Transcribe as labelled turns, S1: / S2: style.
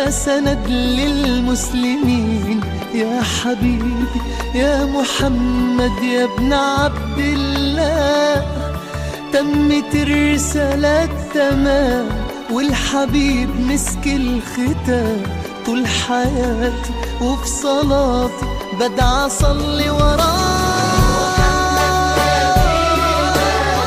S1: يا سند للمسلمين يا حبيبي يا محمد يا ابن عبد الله تمت الرسالة تمام والحبيب مسك الختام طول حياتي وفي صلاتي بدعى أصلي وراه